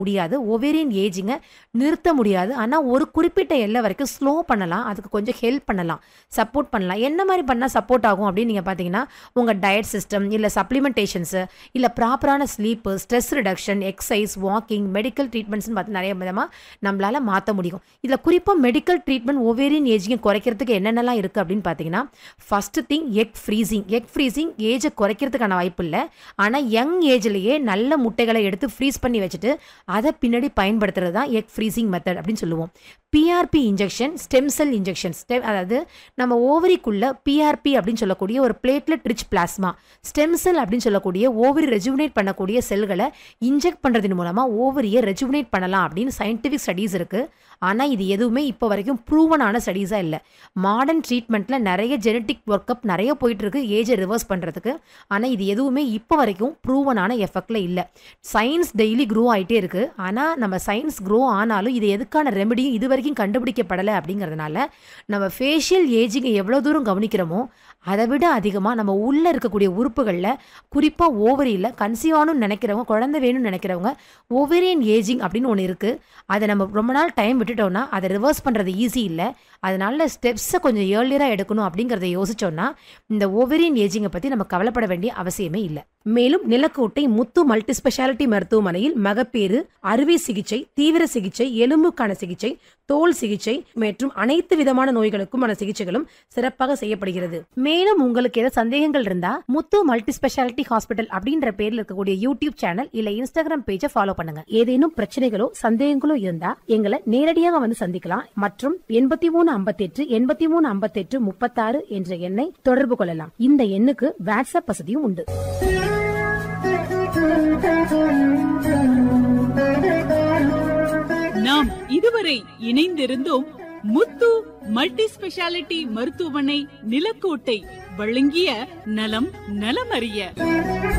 முடியாது ஒவேரியன் ஏஜிங்கை நிறுத்த முடியாது ஆனால் ஒரு குறிப்பிட்ட எல்லை வரைக்கும் ஸ்லோ பண்ணலாம் அதுக்கு கொஞ்சம் ஹெல்ப் பண்ணலாம் சப்போர்ட் பண்ணலாம் என்ன மாதிரி பண்ணால் சப்போர்ட் ஆகும் அப்படின்னு நீங்கள் பார்த்தீங்கன்னா உங்கள் டயட் சிஸ்டம் இல்லை சப்ளிமெண்டேஷன்ஸு இல்லை ப்ராப்பரான sleep stress reduction exercise walking medical ட்ரீட்மெண்ட்ஸ்னு பார்த்து நிறைய விதமாக நம்மளால் மாற்ற முடியும் இதில் குறிப்பாக மெடிக்கல் ட்ரீட்மெண்ட் ஒவேரியன் ஏஜிங்கை குறைக்கிறதுக்கு என்னென்னலாம் இருக்குது அப்படின்னு பார்த்தீங்கன்னா first thing egg freezing egg freezing ஏஜை குறைக்கிறதுக்கான வாய்ப்பு இல்லை ஆனால் யங் ஏஜ்லேயே நல்ல முட்டைகளை எடுத்து ஃப்ரீஸ் பண்ணி வச்சுட்டு அதை பின்னாடி பயன்படுத்துறது தான் எக் ஃப்ரீசிங் மெத்தட் அப்படின்னு சொல்லுவோம் PRP injection stem cell injection stem அதாவது நம்ம ஓவரிக்குள்ள பிஆர்பி அப்படின்னு சொல்லக்கூடிய ஒரு platelet rich plasma stem cell அப்படின்னு சொல்லக்கூடிய ஓவரி ரெஜுவினேட் பண்ணக்கூடிய செல்களை இன்ஜெக்ட் பண்ணுறதன் மூலமாக ஓவரியை ரெஜுவினேட் பண்ணலாம் அப்படின்னு சயின்டிஃபிக் ஸ்டடீஸ் இருக்குது ஆனால் இது எதுவுமே இப்போ வரைக்கும் ப்ரூவனான ஸ்டடீஸாக இல்லை மாடர்ன் ட்ரீட்மெண்ட்டில் நிறைய ஜெனட்டிக் ஒர்க் அப் நிறைய போயிட்டு இருக்கு ஏஜை ரிவர்ஸ் பண்ணுறதுக்கு ஆனால் இது எதுவுமே இப்போ வரைக்கும் ப்ரூவனான எஃபெக்டில் இல்லை சயின்ஸ் டெய்லி க்ரோ ஆகிட்டே இருக்குது ஆனால் நம்ம சயின்ஸ் க்ரோ ஆனாலும் இது எதுக்கான ரெமெடியும் இது வரைக்கும் கண்டுபிடிக்கப்படலை அப்படிங்கிறதுனால நம்ம ஃபேஷியல் ஏஜிங்கை எவ்வளோ தூரம் கவனிக்கிறோமோ அதை விட அதிகமாக நம்ம உள்ளே இருக்கக்கூடிய உறுப்புகளில் குறிப்பாக ஓவரியில் கன்சீவ் ஆகணும்னு நினைக்கிறவங்க குழந்தை வேணும்னு நினைக்கிறவங்க ஓவரியன் ஏஜிங் அப்படின்னு ஒன்று இருக்குது அதை நம்ம ரொம்ப நாள் டைம் விட்டுட்டோம்னா அதை ரிவர்ஸ் பண்ணுறது ஈஸி இல்லை அதனால ஸ்டெப்ஸை கொஞ்சம் ஏர்லியராக எடுக்கணும் அப்படிங்கிறத யோசிச்சோம்னா இந்த ஓவரியன் ஏஜிங்கை பற்றி நம்ம கவலைப்பட வேண்டிய அவசியமே இல்லை மேலும் நிலக்கோட்டை முத்து மல்டி ஸ்பெஷாலிட்டி மருத்துவமனையில் மகப்பேறு அறுவை சிகிச்சை தீவிர சிகிச்சை எலும்புக்கான சிகிச்சை தோல் சிகிச்சை மற்றும் அனைத்து விதமான நோய்களுக்குமான சிகிச்சைகளும் சிறப்பாக செய்யப்படுகிறது மேலும் உங்களுக்கு ஏதாவது சந்தேகங்கள் இருந்தா முத்து மல்டி ஸ்பெஷாலிட்டி ஹாஸ்பிட்டல் அப்படின்ற பேர்ல இருக்கக்கூடிய யூடியூப் சேனல் இல்ல இன்ஸ்டாகிராம் பேஜை ஃபாலோ பண்ணுங்க ஏதேனும் பிரச்சனைகளோ சந்தேகங்களோ இருந்தா எங்களை நேரடியாக வந்து சந்திக்கலாம் மற்றும் எண்பத்தி மூணு ஐம்பத்தெட்டு எண்பத்தி மூணு ஐம்பத்தெட்டு முப்பத்தாறு என்ற எண்ணை தொடர்பு கொள்ளலாம் இந்த எண்ணுக்கு வாட்ஸ்அப் வசதியும் உண்டு நாம் இதுவரை இணைந்திருந்தோம் முத்து மல்டி ஸ்பெஷாலிட்டி மருத்துவமனை நிலக்கோட்டை வழங்கிய நலம் நலமறிய